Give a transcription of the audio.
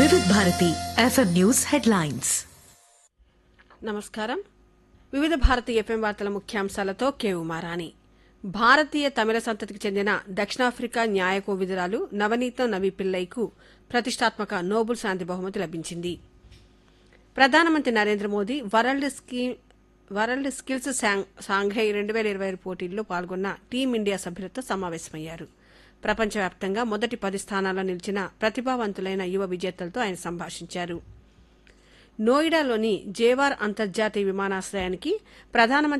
వివిధ Bharati FM news headlines నమస్కారం వివిధ భారతి ఎఫ్ఎం వార్తల ముఖ్యాంశాలతో కే ఉమారాణి భారతీయ తమిళ సంతతికి చెందిన దక్షిణాఫ్రికా న్యాయ కోవిదురాలు నవనీతం నవి పిల్లైకు ప్రతిష్టాత్మక నోబుల్ శాంతి బహుమతి లభించింది ప్రధానమంత్రి Narendra Modi world ski world skills శాంగ్- సాంఘై రెండు వేల ఇరవై ఐదు పోటీల్లో పాల్గొన్న టీమిండియా సభ్యులతో సమావేశమయ్యారు ప్రపంచవ్యాప్తంగా మొదటి పది స్థానాల్లో నిలిచిన ప్రతిభావంతులైన యువ విజేతలతో ఆయన సంభాషించారు నోయిడాలోని జేవార్ అంతర్జాతీయ విమానాశ్రయానికి ప్రధానమంత్రి